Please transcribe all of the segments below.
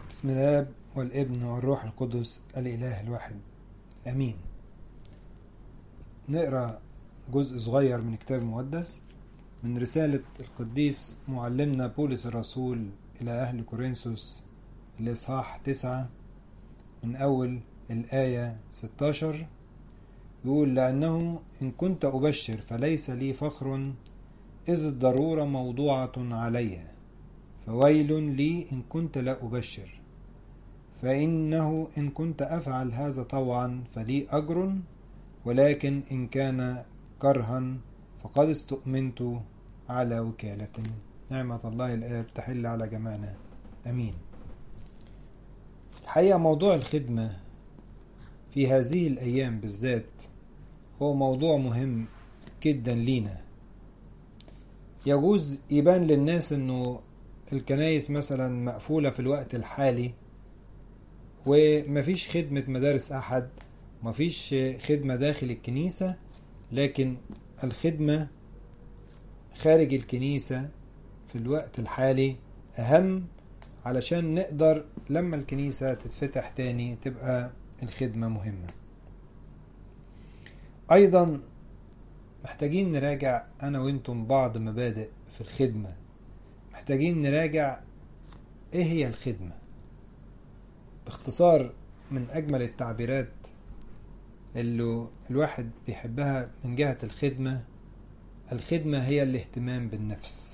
بسم الاب والابن والروح القدس الاله الواحد امين نقرا جزء صغير من كتاب المقدس من رسالة القديس معلمنا بولس الرسول إلى أهل كورنثوس الإصحاح تسعة من أول الآية 16 يقول لأنه إن كنت أبشر فليس لي فخر إذ الضرورة موضوعة علي فويل لي إن كنت لا أبشر فإنه إن كنت أفعل هذا طوعا فلي أجر ولكن إن كان كرها فقد استؤمنت على وكالة نعمة الله الآب تحل على جميعنا أمين الحقيقة موضوع الخدمة في هذه الأيام بالذات هو موضوع مهم جدا لينا يجوز يبان للناس انه الكنايس مثلا مقفولة في الوقت الحالي ومفيش خدمة مدارس أحد مفيش خدمة داخل الكنيسة لكن الخدمة خارج الكنيسة في الوقت الحالي أهم علشان نقدر لما الكنيسة تتفتح تاني تبقى الخدمة مهمة أيضا محتاجين نراجع أنا وإنتم بعض مبادئ في الخدمة محتاجين نراجع إيه هي الخدمة باختصار من أجمل التعبيرات اللي الواحد بيحبها من جهة الخدمة الخدمة هي الاهتمام بالنفس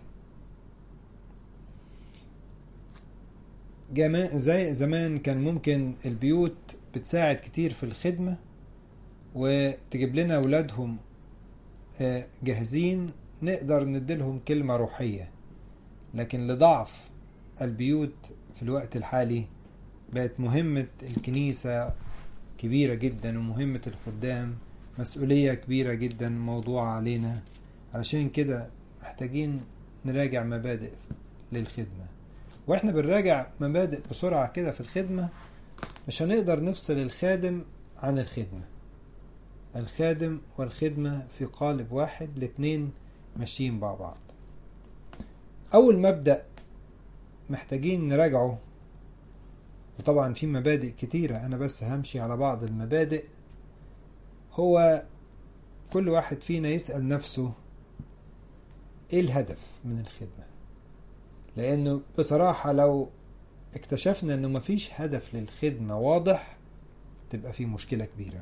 جما... زي زمان كان ممكن البيوت بتساعد كتير في الخدمة وتجيب لنا أولادهم جاهزين نقدر نديلهم كلمة روحية لكن لضعف البيوت في الوقت الحالي بقت مهمة الكنيسة كبيرة جدا ومهمة الخدام مسؤولية كبيرة جدا موضوع علينا علشان كده محتاجين نراجع مبادئ للخدمة واحنا بنراجع مبادئ بسرعة كده في الخدمة مش هنقدر نفصل الخادم عن الخدمة الخادم والخدمة في قالب واحد الاتنين ماشيين مع بعض أول مبدأ محتاجين نراجعه وطبعا في مبادئ كتيرة أنا بس همشي على بعض المبادئ هو كل واحد فينا يسأل نفسه إيه الهدف من الخدمة لأنه بصراحة لو اكتشفنا أنه مفيش هدف للخدمة واضح تبقى في مشكلة كبيرة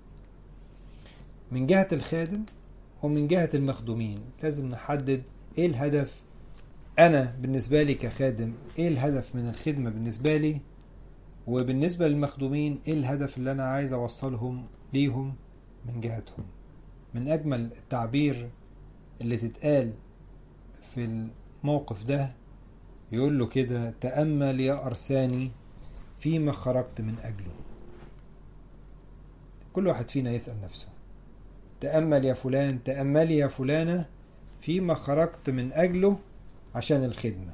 من جهة الخادم ومن جهة المخدومين لازم نحدد إيه الهدف أنا بالنسبة لي كخادم إيه الهدف من الخدمة بالنسبة لي وبالنسبة للمخدومين ايه الهدف اللي انا عايز اوصلهم ليهم من جهتهم من اجمل التعبير اللي تتقال في الموقف ده يقول له كده تأمل يا أرساني فيما خرجت من أجله كل واحد فينا يسأل نفسه تأمل يا فلان تأملي يا فلانة فيما خرجت من أجله عشان الخدمة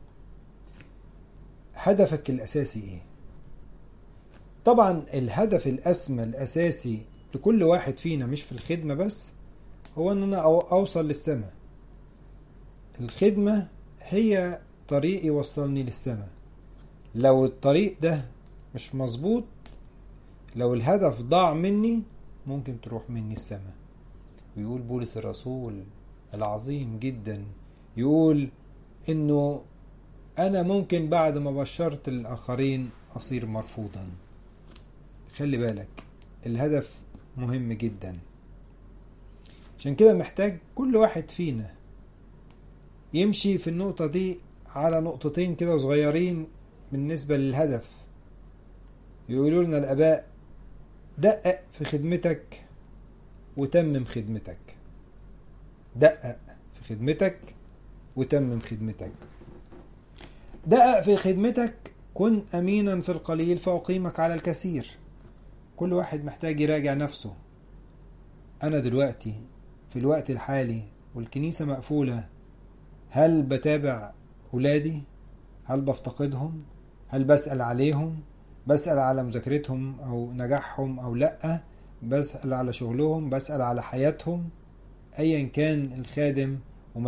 هدفك الأساسي إيه؟ طبعا الهدف الأسمى الأساسي لكل واحد فينا مش في الخدمة بس هو أن أنا أوصل للسماء الخدمة هي طريق يوصلني للسماء لو الطريق ده مش مظبوط لو الهدف ضاع مني ممكن تروح مني السماء ويقول بولس الرسول العظيم جدا يقول انه انا ممكن بعد ما بشرت الاخرين اصير مرفوضا خلي بالك الهدف مهم جدا عشان كده محتاج كل واحد فينا يمشي في النقطة دي على نقطتين كده صغيرين بالنسبة للهدف يقولوا لنا الآباء دقق في خدمتك وتمم خدمتك دقق في خدمتك وتمم خدمتك دقق في خدمتك كن أمينا في القليل فأقيمك على الكثير كل واحد محتاج يراجع نفسه أنا دلوقتي في الوقت الحالي والكنيسة مقفولة هل بتابع أولادي؟ هل بفتقدهم؟ هل بسأل عليهم؟ بسأل على مذاكرتهم أو نجاحهم أو لأ؟ بسأل على شغلهم؟ بسأل على حياتهم؟ أيا كان الخادم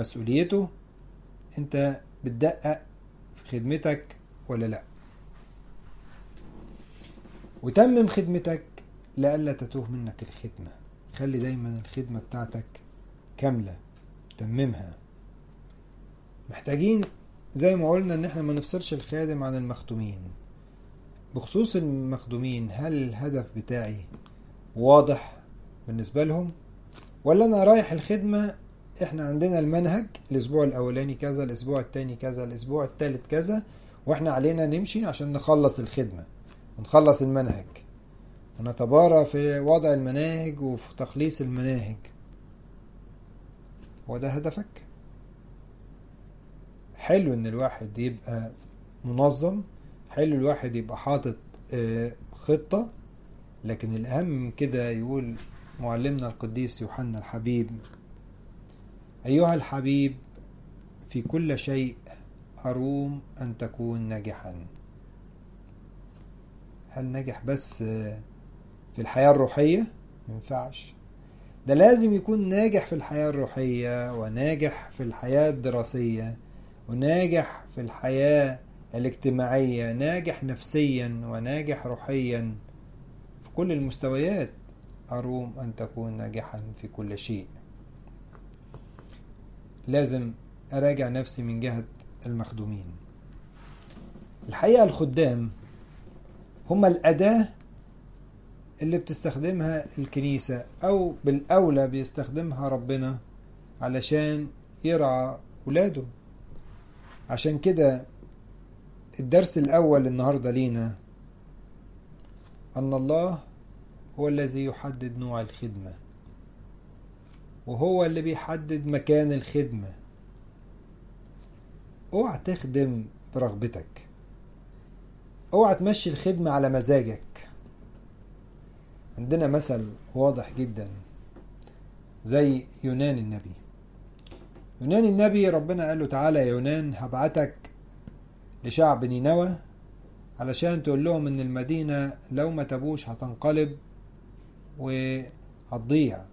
ومسؤوليته أنت بتدقق في خدمتك ولا لأ؟ وتمم خدمتك لئلا تتوه منك الخدمة خلي دايما الخدمة بتاعتك كاملة تممها محتاجين زي ما قلنا ان احنا ما نفصلش الخادم عن المخدومين بخصوص المخدومين هل الهدف بتاعي واضح بالنسبة لهم ولا انا رايح الخدمة احنا عندنا المنهج الاسبوع الاولاني كذا الاسبوع التاني كذا الاسبوع التالت كذا واحنا علينا نمشي عشان نخلص الخدمة ونخلص المنهج ونتبارى في وضع المناهج وفي تخليص المناهج هو ده هدفك حلو ان الواحد يبقى منظم حلو الواحد يبقى حاطط خطة لكن الأهم من كده يقول معلمنا القديس يوحنا الحبيب أيها الحبيب في كل شيء أروم أن تكون ناجحا هل ناجح بس في الحياة الروحية؟ ينفعش ده لازم يكون ناجح في الحياة الروحية وناجح في الحياة الدراسية وناجح في الحياة الاجتماعية ناجح نفسيا وناجح روحيا في كل المستويات أروم أن تكون ناجحا في كل شيء لازم أراجع نفسي من جهة المخدومين الحقيقة الخدام هم الأداة اللي بتستخدمها الكنيسة أو بالأولى بيستخدمها ربنا علشان يرعى ولاده عشان كده الدرس الأول النهاردة لينا أن الله هو الذي يحدد نوع الخدمة وهو اللي بيحدد مكان الخدمة اوعى تخدم برغبتك اوعى تمشي الخدمة على مزاجك عندنا مثل واضح جدا زي يونان النبي يونان النبي ربنا قال له تعالى يا يونان هبعتك لشعب نينوى علشان تقول لهم ان المدينة لو ما تبوش هتنقلب وهتضيع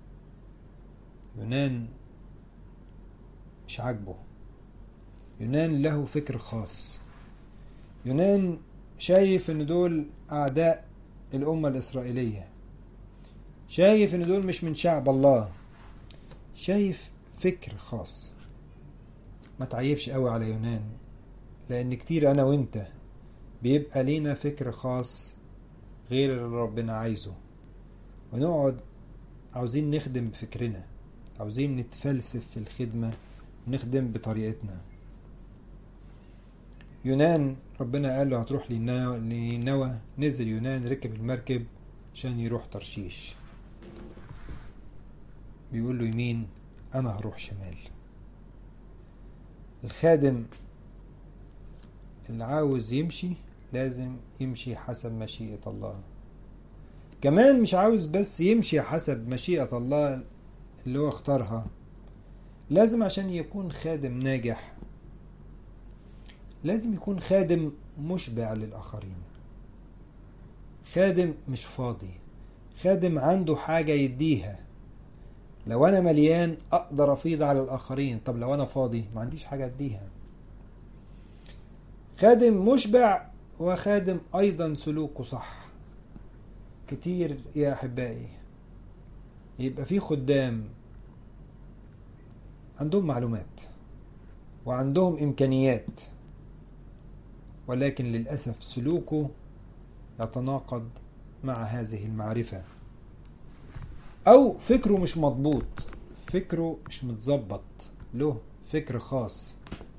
يونان مش عاجبه يونان له فكر خاص يونان شايف ان دول اعداء الامة الاسرائيلية شايف ان دول مش من شعب الله شايف فكر خاص ما تعيبش قوي على يونان لان كتير انا وانت بيبقى لينا فكر خاص غير اللي ربنا عايزه ونقعد عاوزين نخدم بفكرنا عاوزين نتفلسف في الخدمة ونخدم بطريقتنا يونان ربنا قال له هتروح لنوى نزل يونان ركب المركب عشان يروح ترشيش بيقول له يمين انا هروح شمال الخادم اللي عاوز يمشي لازم يمشي حسب مشيئة الله كمان مش عاوز بس يمشي حسب مشيئة الله اللي هو اختارها لازم عشان يكون خادم ناجح لازم يكون خادم مشبع للآخرين خادم مش فاضي خادم عنده حاجة يديها لو أنا مليان أقدر أفيض على الآخرين طب لو أنا فاضي ما عنديش حاجة أديها خادم مشبع وخادم أيضا سلوكه صح كتير يا أحبائي يبقى في خدام عندهم معلومات وعندهم إمكانيات ولكن للأسف سلوكه يتناقض مع هذه المعرفة أو فكره مش مضبوط فكره مش متظبط له فكر خاص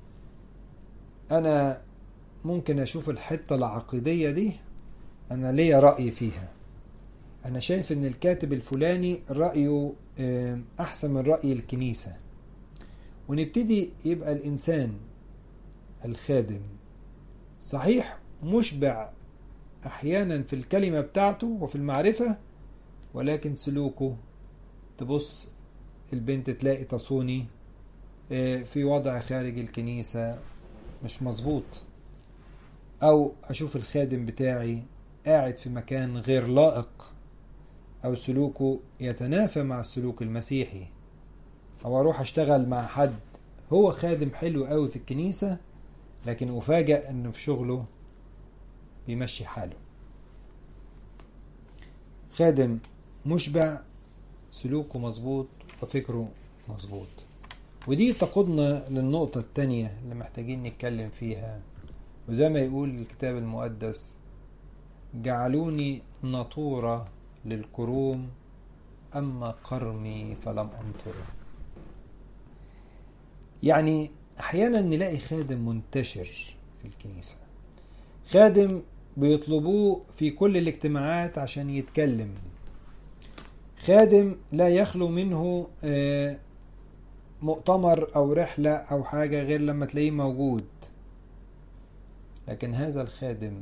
أنا ممكن أشوف الحتة العقيدية دي أنا ليا رأي فيها أنا شايف إن الكاتب الفلاني رأيه أحسن من رأي الكنيسة ونبتدي يبقى الإنسان الخادم صحيح مشبع أحيانا في الكلمة بتاعته وفي المعرفة ولكن سلوكه تبص البنت تلاقي تصوني في وضع خارج الكنيسة مش مظبوط أو أشوف الخادم بتاعي قاعد في مكان غير لائق أو سلوكه يتنافى مع السلوك المسيحي أو أروح أشتغل مع حد هو خادم حلو قوي في الكنيسة لكن أفاجأ أنه في شغله بيمشي حاله خادم مشبع سلوكه مظبوط وفكره مظبوط ودي تقودنا للنقطة التانية اللي محتاجين نتكلم فيها وزي ما يقول الكتاب المقدس جعلوني نطورة للكروم أما قرمي فلم أنطره يعني أحيانا نلاقي خادم منتشر في الكنيسة خادم بيطلبوه في كل الاجتماعات عشان يتكلم خادم لا يخلو منه مؤتمر أو رحلة أو حاجة غير لما تلاقيه موجود لكن هذا الخادم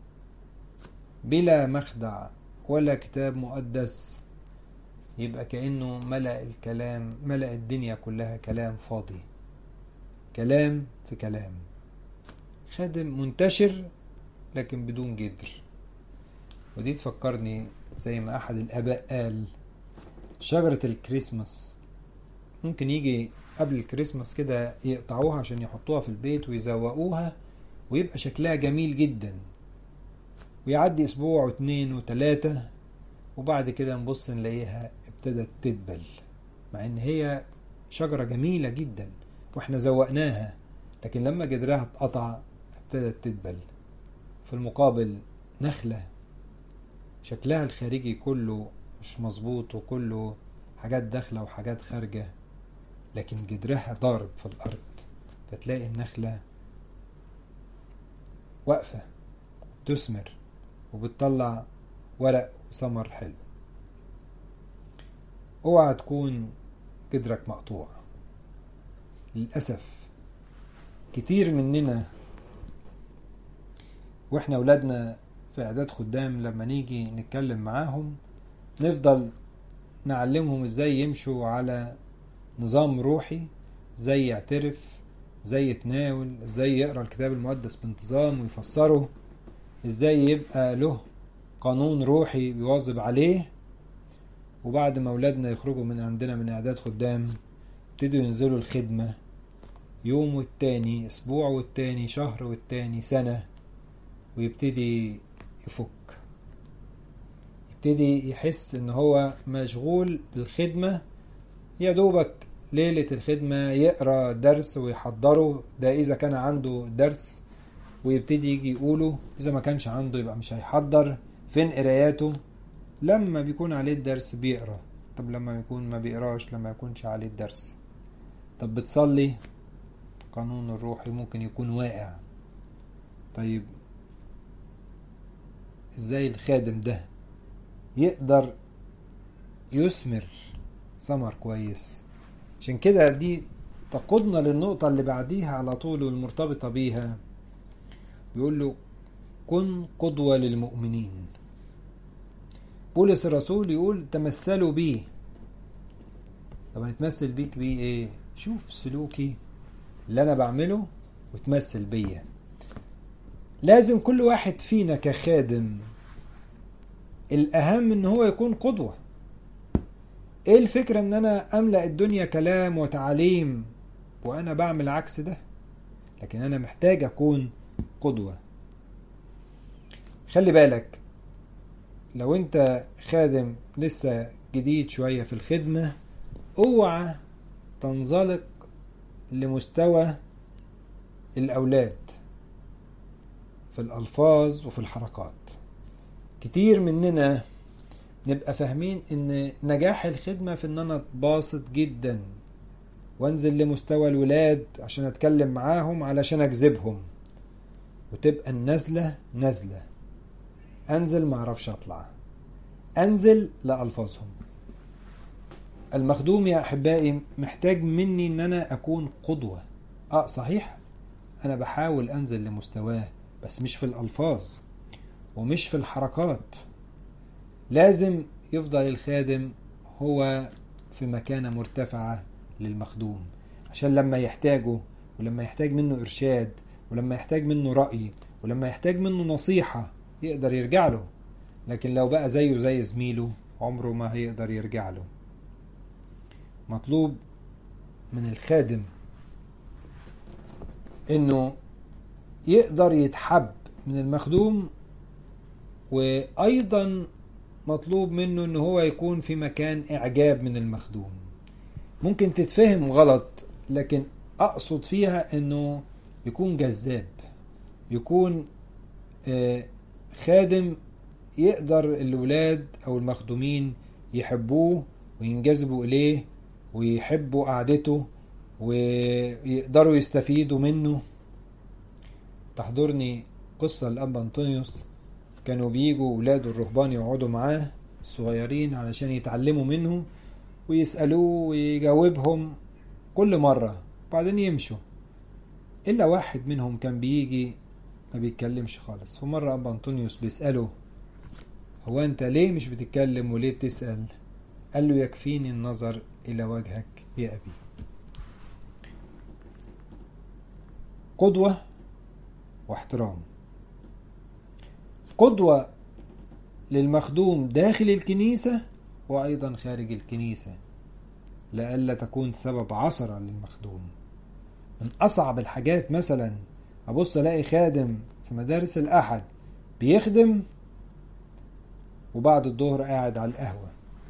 بلا مخدع ولا كتاب مقدس يبقى كأنه ملأ الكلام ملأ الدنيا كلها كلام فاضي كلام في كلام خادم منتشر لكن بدون جدر ودي تفكرني زي ما أحد الآباء قال شجرة الكريسماس ممكن يجي قبل الكريسماس كده يقطعوها عشان يحطوها في البيت ويزوقوها ويبقى شكلها جميل جدا ويعدي اسبوع واتنين وتلاتة وبعد كده نبص نلاقيها ابتدت تدبل مع ان هي شجرة جميلة جدا واحنا زوقناها لكن لما جدرها اتقطع ابتدت تدبل في المقابل نخلة شكلها الخارجي كله مش مظبوط وكله حاجات داخلة وحاجات خارجة لكن جدرها ضارب في الأرض فتلاقي النخلة واقفة تثمر وبتطلع ورق وثمر حلو اوعى تكون جدرك مقطوع للأسف كتير مننا واحنا ولادنا في اعداد خدام لما نيجي نتكلم معاهم نفضل نعلمهم ازاي يمشوا على نظام روحي ازاي يعترف ازاي يتناول ازاي يقرا الكتاب المقدس بانتظام ويفسره ازاي يبقى له قانون روحي بيواظب عليه وبعد ما اولادنا يخرجوا من عندنا من اعداد خدام يبتدوا ينزلوا الخدمة يوم والتاني اسبوع والتاني شهر والتاني سنة ويبتدي يفك يبتدي يحس ان هو مشغول بالخدمة يا دوبك ليلة الخدمة يقرا درس ويحضره ده إذا كان عنده درس ويبتدي يجي يقوله إذا ما كانش عنده يبقى مش هيحضر فين قراياته لما بيكون عليه الدرس بيقرا طب لما يكون ما بيقراش لما يكونش عليه الدرس طب بتصلي قانون الروحي ممكن يكون واقع طيب ازاي الخادم ده يقدر يثمر ثمر كويس عشان كده دي تقودنا للنقطة اللي بعديها على طول والمرتبطة بيها بيقول له كن قدوة للمؤمنين بولس الرسول يقول تمثلوا بيه طب هنتمثل بيك بيه ايه شوف سلوكي اللي انا بعمله وتمثل بيا لازم كل واحد فينا كخادم الاهم ان هو يكون قدوة ايه الفكرة ان انا املأ الدنيا كلام وتعاليم وانا بعمل عكس ده لكن انا محتاج اكون قدوة خلي بالك لو انت خادم لسه جديد شوية في الخدمة اوعى تنزلق لمستوى الأولاد في الألفاظ وفي الحركات كتير مننا نبقى فاهمين ان نجاح الخدمة في ان انا اتباسط جدا وانزل لمستوى الولاد عشان اتكلم معاهم علشان اجذبهم وتبقى النزلة نزلة انزل معرفش اطلع انزل لألفاظهم المخدوم يا احبائي محتاج مني ان انا اكون قدوة اه صحيح انا بحاول انزل لمستواه بس مش في الالفاظ ومش في الحركات لازم يفضل الخادم هو في مكانة مرتفعة للمخدوم عشان لما يحتاجه ولما يحتاج منه إرشاد ولما يحتاج منه رأي ولما يحتاج منه نصيحة يقدر يرجع له لكن لو بقى زيه زي زميله عمره ما هيقدر يرجع له مطلوب من الخادم انه يقدر يتحب من المخدوم وايضا مطلوب منه ان هو يكون في مكان اعجاب من المخدوم ممكن تتفهم غلط لكن اقصد فيها انه يكون جذاب يكون آه، خادم يقدر الولاد او المخدومين يحبوه وينجذبوا اليه ويحبوا قعدته ويقدروا يستفيدوا منه تحضرني قصة لأب أنطونيوس كانوا بيجوا ولاد الرهبان يقعدوا معاه الصغيرين علشان يتعلموا منه ويسألوه ويجاوبهم كل مرة بعدين يمشوا إلا واحد منهم كان بيجي ما بيتكلمش خالص فمرة أبا أنطونيوس بيسأله هو أنت ليه مش بتتكلم وليه بتسأل قال له يكفيني النظر إلى وجهك يا أبي قدوة واحترام قدوة للمخدوم داخل الكنيسة وأيضا خارج الكنيسة لئلا تكون سبب عثرة للمخدوم من أصعب الحاجات مثلا أبص ألاقي خادم في مدارس الأحد بيخدم وبعد الظهر قاعد على القهوة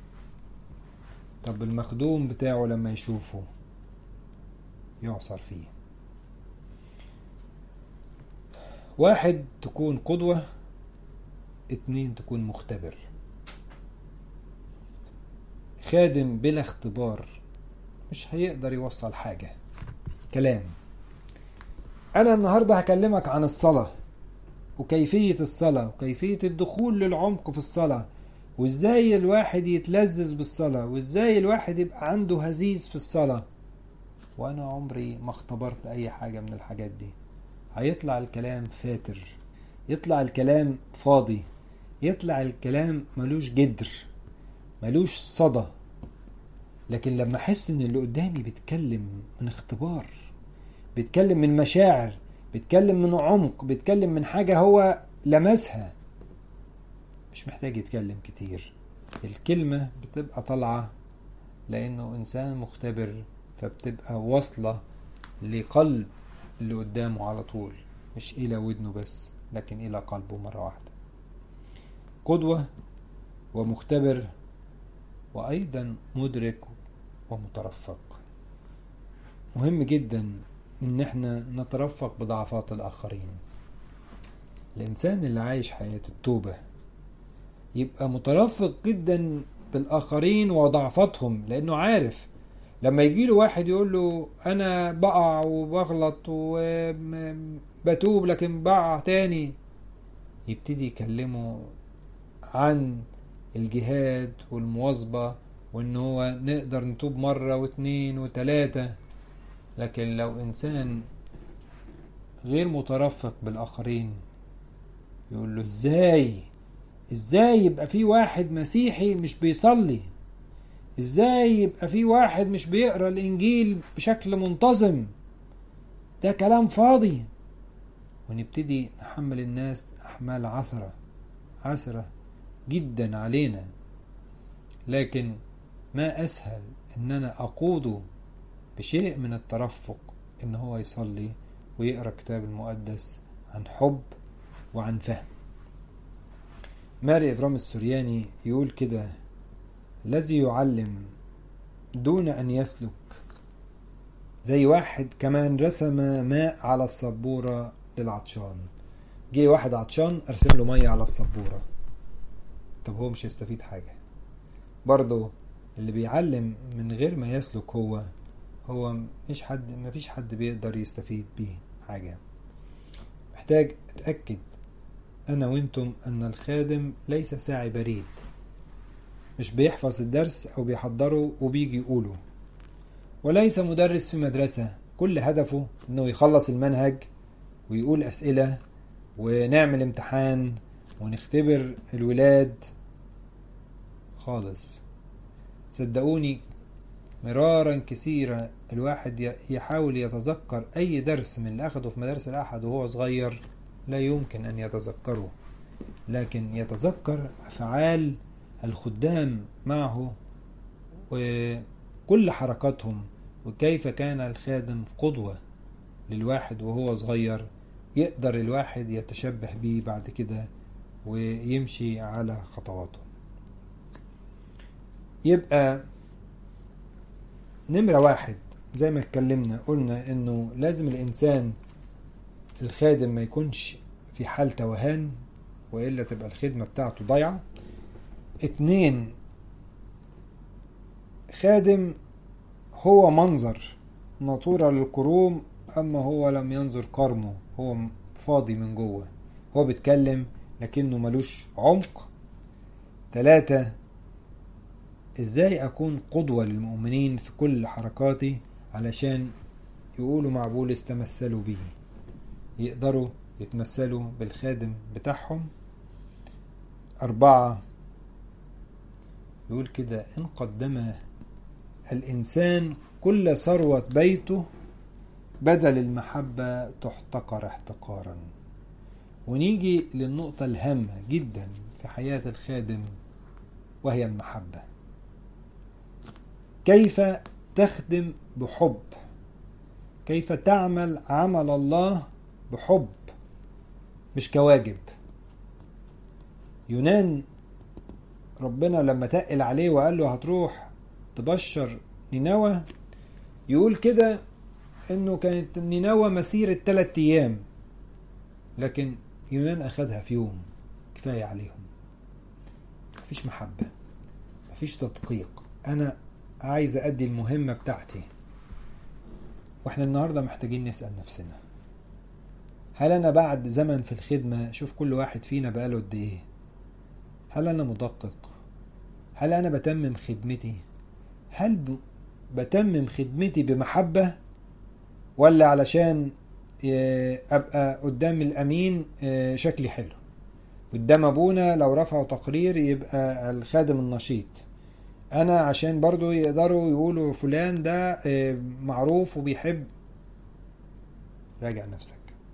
طب المخدوم بتاعه لما يشوفه يعصر فيه واحد تكون قدوة اتنين تكون مختبر خادم بلا اختبار مش هيقدر يوصل حاجة كلام أنا النهاردة هكلمك عن الصلاة وكيفية الصلاة وكيفية الدخول للعمق في الصلاة وازاي الواحد يتلذذ بالصلاة وازاي الواحد يبقى عنده هزيز في الصلاة وانا عمري ما اختبرت اي حاجة من الحاجات دي هيطلع الكلام فاتر يطلع الكلام فاضي يطلع الكلام ملوش جدر ملوش صدى لكن لما احس ان اللي قدامي بيتكلم من اختبار بيتكلم من مشاعر بيتكلم من عمق بيتكلم من حاجة هو لمسها مش محتاج يتكلم كتير الكلمة بتبقى طالعة لأنه إنسان مختبر فبتبقى واصلة لقلب اللي قدامه على طول مش إلى ودنه بس لكن إلى قلبه مرة واحدة قدوة ومختبر وأيضا مدرك ومترفق مهم جدا إن احنا نترفق بضعفات الآخرين الإنسان اللي عايش حياة التوبة يبقى مترفق جدا بالآخرين وضعفاتهم لأنه عارف لما يجي له واحد يقول له أنا بقع وبغلط وبتوب لكن بقع تاني يبتدي يكلمه عن الجهاد والمواظبة وإن هو نقدر نتوب مرة واتنين وتلاتة لكن لو إنسان غير مترفق بالآخرين يقول له إزاي ازاي يبقى في واحد مسيحي مش بيصلي ازاي يبقى في واحد مش بيقرا الانجيل بشكل منتظم ده كلام فاضي ونبتدي نحمل الناس احمال عثره عثره جدا علينا لكن ما اسهل ان انا اقوده بشيء من الترفق ان هو يصلي ويقرا الكتاب المقدس عن حب وعن فهم ماري إبرام السورياني يقول كده الذي يعلم دون أن يسلك زي واحد كمان رسم ماء على السبورة للعطشان جه واحد عطشان أرسم له مية على السبورة طب هو مش هيستفيد حاجة برضه اللي بيعلم من غير ما يسلك هو هو مش حد مفيش حد بيقدر يستفيد بيه حاجة محتاج اتأكد أنا وأنتم أن الخادم ليس ساعي بريد مش بيحفظ الدرس أو بيحضره وبيجي يقوله وليس مدرس في مدرسة كل هدفه أنه يخلص المنهج ويقول أسئلة ونعمل امتحان ونختبر الولاد خالص صدقوني مرارا كثيرا الواحد يحاول يتذكر أي درس من اللي أخده في مدارس الأحد وهو صغير لا يمكن أن يتذكره لكن يتذكر أفعال الخدام معه وكل حركاتهم وكيف كان الخادم قدوة للواحد وهو صغير يقدر الواحد يتشبه بيه بعد كده ويمشي على خطواته يبقى نمرة واحد زي ما اتكلمنا قلنا انه لازم الانسان الخادم ما يكونش في حال توهان وإلا تبقى الخدمة بتاعته ضايعة اتنين خادم هو منظر ناطورة للكروم أما هو لم ينظر كرمه هو فاضي من جوه هو بيتكلم لكنه ملوش عمق تلاتة ازاي اكون قدوة للمؤمنين في كل حركاتي علشان يقولوا مع بولس تمثلوا به يقدروا يتمثلوا بالخادم بتاعهم أربعة يقول كده إن قدم الإنسان كل ثروة بيته بدل المحبة تحتقر احتقارا ونيجي للنقطة الهامة جدا في حياة الخادم وهي المحبة كيف تخدم بحب كيف تعمل عمل الله بحب مش كواجب يونان ربنا لما تقل عليه وقال له هتروح تبشر نينوى يقول كده انه كانت نينوى مسيرة ثلاث ايام لكن يونان اخدها في يوم كفاية عليهم مفيش محبة مفيش تدقيق انا عايز ادي المهمة بتاعتي واحنا النهاردة محتاجين نسأل نفسنا هل انا بعد زمن في الخدمة شوف كل واحد فينا بقاله قد ايه هل انا مدقق هل انا بتمم خدمتي هل ب... بتمم خدمتي بمحبة ولا علشان ابقى قدام الامين شكلي حلو قدام ابونا لو رفعوا تقرير يبقى الخادم النشيط انا عشان برضو يقدروا يقولوا فلان ده معروف وبيحب راجع نفسك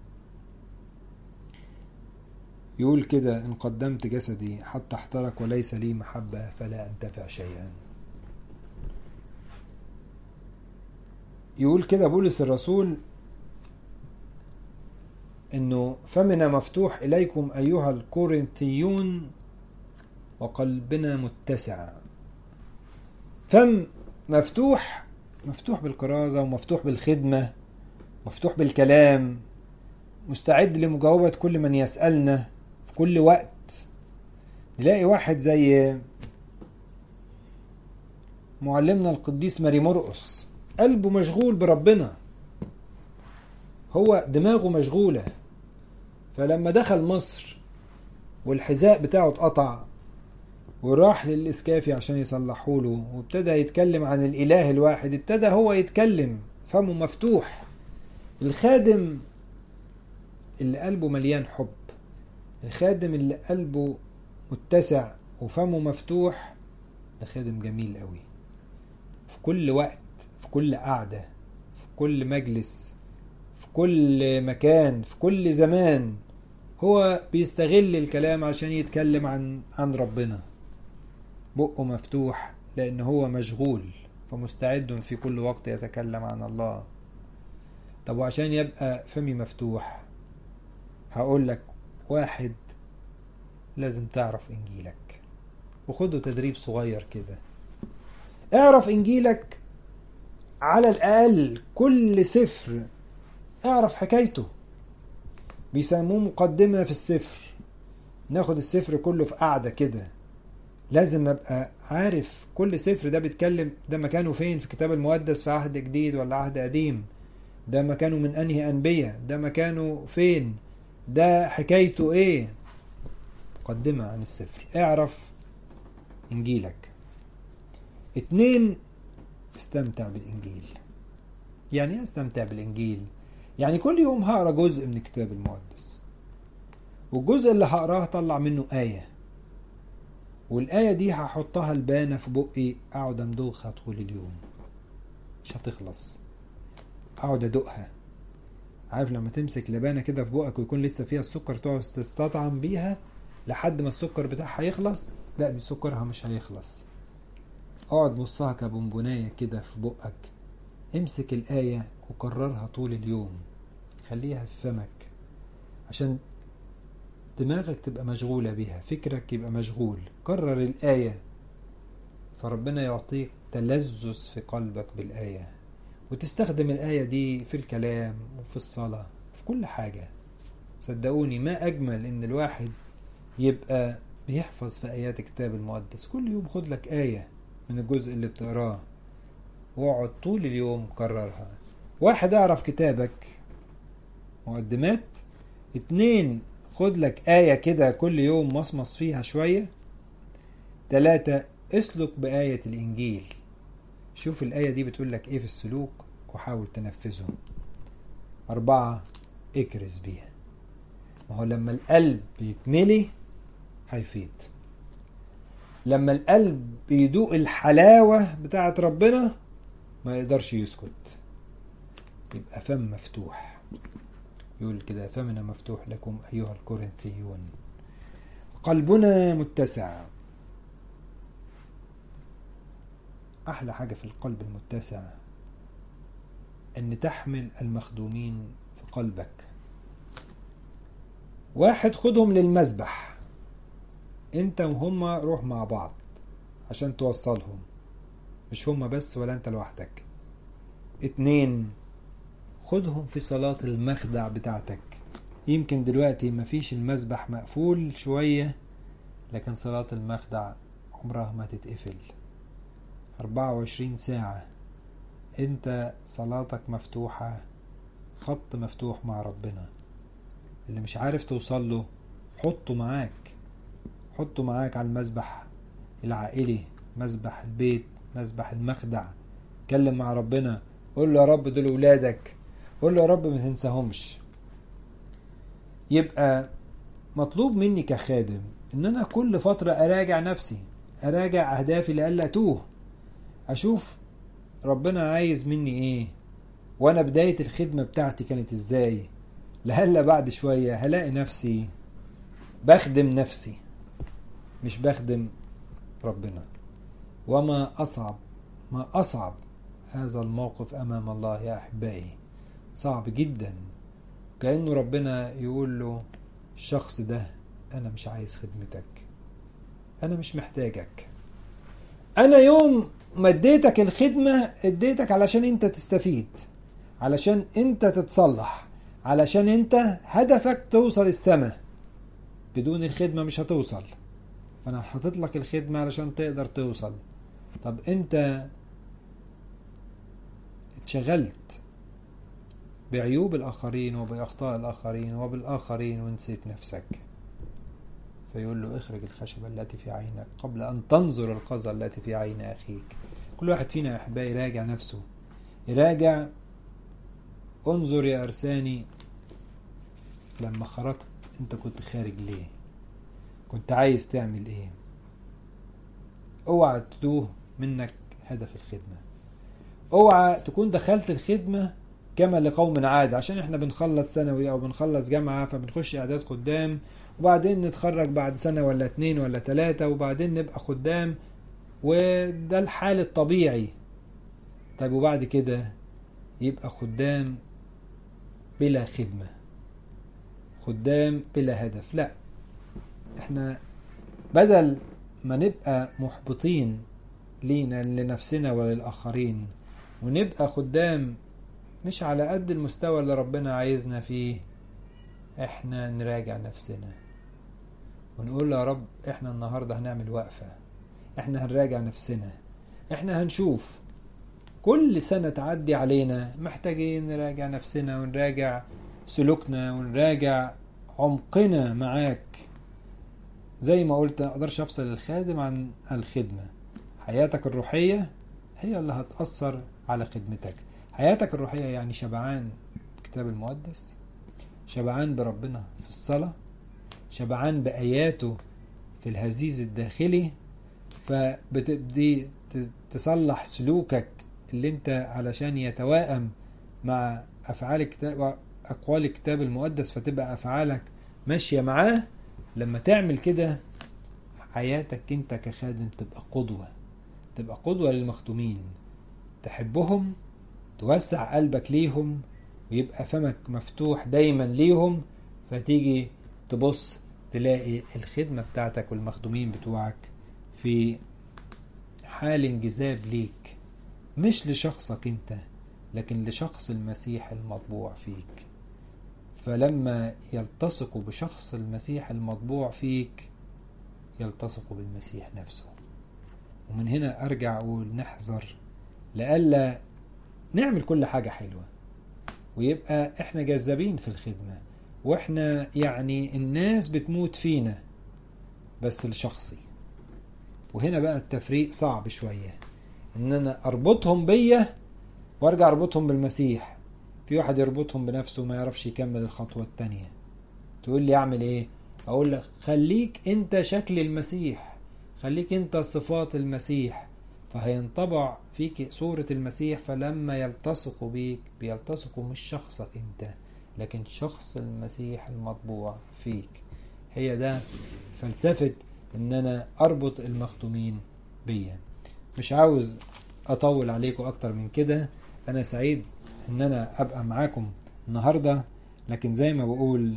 يقول كده إن قدمت جسدي حتى احترق وليس لي محبة فلا أنتفع شيئا يقول كده بولس الرسول انه فمنا مفتوح اليكم ايها الكورنثيون وقلبنا متسع فم مفتوح مفتوح بالكرازة ومفتوح بالخدمة مفتوح بالكلام مستعد لمجاوبة كل من يسألنا في كل وقت نلاقي واحد زي معلمنا القديس ماري مرقس قلبه مشغول بربنا هو دماغه مشغولة فلما دخل مصر والحذاء بتاعه اتقطع وراح للإسكافي عشان يصلحوا له وابتدى يتكلم عن الإله الواحد ابتدى هو يتكلم فمه مفتوح الخادم اللي قلبه مليان حب الخادم اللي قلبه متسع وفمه مفتوح ده خادم جميل قوي في كل وقت في كل قعدة في كل مجلس في كل مكان في كل زمان هو بيستغل الكلام عشان يتكلم عن عن ربنا بقه مفتوح لأن هو مشغول فمستعد في كل وقت يتكلم عن الله طب وعشان يبقى فمي مفتوح هقول لك واحد لازم تعرف إنجيلك وخده تدريب صغير كده اعرف إنجيلك على الأقل كل سفر اعرف حكايته بيسموه مقدمة في السفر ناخد السفر كله في قعدة كده لازم ابقى عارف كل سفر ده بيتكلم ده مكانه فين في الكتاب المقدس في عهد جديد ولا عهد قديم ده مكانه من انهي انبياء ده مكانه فين ده حكايته ايه مقدمة عن السفر اعرف انجيلك اتنين استمتع بالانجيل يعني ايه استمتع بالانجيل يعني كل يوم هقرا جزء من الكتاب المقدس والجزء اللي هقراه طلع منه آية والآية دي هحطها البانة في بقي أقعد أمضغها طول اليوم مش هتخلص أقعد أدوقها عارف لما تمسك لبانة كده في بقك ويكون لسه فيها السكر تقعد تستطعم بيها لحد ما السكر بتاعها يخلص لا دي سكرها مش هيخلص اقعد بصها كبونبوناية كده في بقك امسك الآية وكررها طول اليوم خليها في فمك عشان دماغك تبقى مشغولة بيها فكرك يبقى مشغول كرر الآية فربنا يعطيك تلذذ في قلبك بالآية وتستخدم الآية دي في الكلام وفي الصلاة في كل حاجة صدقوني ما أجمل إن الواحد يبقى بيحفظ في آيات الكتاب المقدس كل يوم خد لك آية من الجزء اللي بتقراه واقعد طول اليوم كررها واحد اعرف كتابك مقدمات اتنين خد لك آية كده كل يوم مصمص فيها شوية تلاتة اسلك بآية الإنجيل شوف الآية دي بتقول لك إيه في السلوك وحاول تنفذه أربعة اكرز بيها ما هو لما القلب يتملي هيفيض لما القلب يدوق الحلاوة بتاعت ربنا ما يقدرش يسكت يبقى فم مفتوح يقول كده فمنا مفتوح لكم أيها الكورنثيون قلبنا متسع أحلى حاجة في القلب المتسع أن تحمل المخدومين في قلبك واحد خدهم للمذبح انت وهم روح مع بعض عشان توصلهم مش هم بس ولا انت لوحدك اتنين خدهم في صلاة المخدع بتاعتك يمكن دلوقتي مفيش المذبح مقفول شوية لكن صلاة المخدع عمرها ما تتقفل 24 ساعة انت صلاتك مفتوحة خط مفتوح مع ربنا اللي مش عارف توصل له حطه معاك حطه معاك على المذبح العائلي مذبح البيت مذبح المخدع اتكلم مع ربنا قول له يا رب دول ولادك قول له يا رب ما تنساهمش يبقى مطلوب مني كخادم ان انا كل فترة اراجع نفسي اراجع اهدافي لألا اتوه اشوف ربنا عايز مني ايه وانا بداية الخدمة بتاعتي كانت ازاي لهلا بعد شوية هلاقي نفسي بخدم نفسي مش بخدم ربنا وما أصعب ما أصعب هذا الموقف أمام الله يا أحبائي صعب جدا كأنه ربنا يقول له الشخص ده أنا مش عايز خدمتك أنا مش محتاجك أنا يوم ما اديتك الخدمة اديتك علشان أنت تستفيد علشان أنت تتصلح علشان أنت هدفك توصل السماء بدون الخدمة مش هتوصل فأنا حاطط لك الخدمة علشان تقدر توصل طب أنت اتشغلت بعيوب الآخرين وبأخطاء الآخرين وبالآخرين ونسيت نفسك فيقول له اخرج الخشبة التي في عينك قبل أن تنظر القذى التي في عين أخيك كل واحد فينا يا أحبائي يراجع نفسه يراجع انظر يا أرساني لما خرجت أنت كنت خارج ليه كنت عايز تعمل ايه اوعى تتوه منك هدف الخدمة اوعى تكون دخلت الخدمة كما لقوم عاد عشان احنا بنخلص ثانوي او بنخلص جامعة فبنخش اعداد خدام وبعدين نتخرج بعد سنة ولا اتنين ولا تلاتة وبعدين نبقى خدام وده الحال الطبيعي طيب وبعد كده يبقى خدام بلا خدمة خدام بلا هدف لا احنا بدل ما نبقى محبطين لينا لنفسنا وللآخرين ونبقى خدام مش على قد المستوى اللي ربنا عايزنا فيه احنا نراجع نفسنا ونقول يا رب احنا النهاردة هنعمل وقفة احنا هنراجع نفسنا احنا هنشوف كل سنة تعدي علينا محتاجين نراجع نفسنا ونراجع سلوكنا ونراجع عمقنا معاك زي ما قلت ما اقدرش افصل الخادم عن الخدمة حياتك الروحية هي اللي هتأثر على خدمتك حياتك الروحية يعني شبعان الكتاب المقدس شبعان بربنا في الصلاة شبعان بآياته في الهزيز الداخلي فبتبدي تصلح سلوكك اللي انت علشان يتوائم مع أفعال الكتاب أقوال الكتاب المقدس فتبقى أفعالك ماشية معاه لما تعمل كده حياتك انت كخادم تبقى قدوة تبقى قدوة للمخدومين تحبهم توسع قلبك ليهم ويبقى فمك مفتوح دايما ليهم فتيجي تبص تلاقي الخدمة بتاعتك والمخدومين بتوعك في حال انجذاب ليك مش لشخصك انت لكن لشخص المسيح المطبوع فيك فلما يلتصقوا بشخص المسيح المطبوع فيك يلتصقوا بالمسيح نفسه ومن هنا ارجع اقول نحذر لئلا نعمل كل حاجة حلوة ويبقى احنا جذابين في الخدمة واحنا يعني الناس بتموت فينا بس الشخصي وهنا بقى التفريق صعب شوية ان انا اربطهم بيا وارجع اربطهم بالمسيح في واحد يربطهم بنفسه وما يعرفش يكمل الخطوة التانية تقول لي اعمل ايه اقول لك خليك انت شكل المسيح خليك انت صفات المسيح فهينطبع فيك صورة المسيح فلما يلتصقوا بيك بيلتصقوا مش شخصك انت لكن شخص المسيح المطبوع فيك هي ده فلسفة ان انا اربط المخدومين بيا مش عاوز اطول عليكم اكتر من كده انا سعيد ان انا ابقى معاكم النهاردة لكن زي ما بقول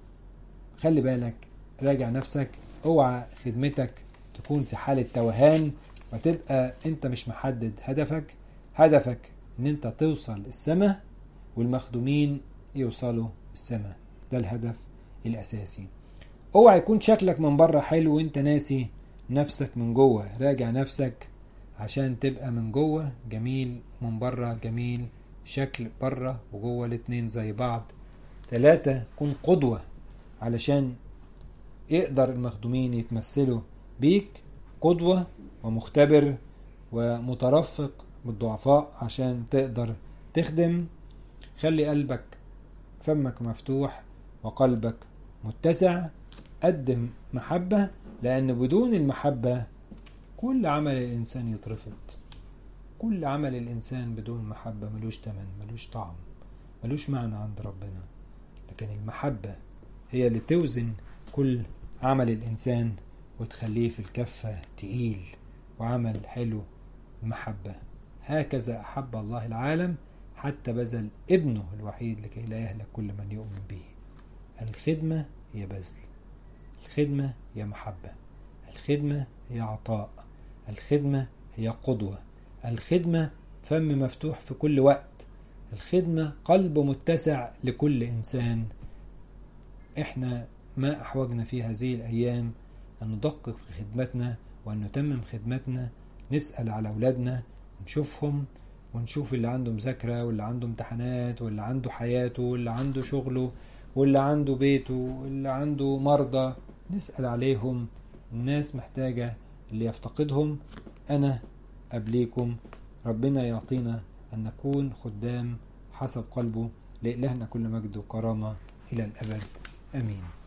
خلي بالك راجع نفسك اوعى خدمتك تكون في حالة توهان وتبقى انت مش محدد هدفك هدفك ان انت توصل السماء والمخدومين يوصلوا السماء ده الهدف الاساسي اوعى يكون شكلك من بره حلو وانت ناسي نفسك من جوه راجع نفسك عشان تبقى من جوه جميل من بره جميل شكل بره وجوه الاتنين زي بعض ثلاثة كن قدوة علشان يقدر المخدومين يتمثلوا بيك قدوة ومختبر ومترفق بالضعفاء عشان تقدر تخدم خلي قلبك فمك مفتوح وقلبك متسع قدم محبة لأن بدون المحبة كل عمل الإنسان يترفض كل عمل الإنسان بدون محبة ملوش تمن ملوش طعم ملوش معنى عند ربنا لكن المحبة هي اللي توزن كل عمل الإنسان وتخليه في الكفة تقيل وعمل حلو المحبة هكذا أحب الله العالم حتى بذل ابنه الوحيد لكي لا يهلك كل من يؤمن به الخدمة هي بذل الخدمة هي محبة الخدمة هي عطاء الخدمة هي قدوة الخدمة فم مفتوح في كل وقت الخدمة قلب متسع لكل إنسان إحنا ما أحوجنا في هذه الأيام أن ندقق في خدمتنا وأن نتمم خدمتنا نسأل على أولادنا نشوفهم ونشوف اللي عنده مذاكرة واللي عنده امتحانات واللي عنده حياته واللي عنده شغله واللي عنده بيته واللي عنده مرضى نسأل عليهم الناس محتاجة اللي يفتقدهم أنا قبليكم ربنا يعطينا أن نكون خدام حسب قلبه لإلهنا كل مجد وكرامة إلى الأبد آمين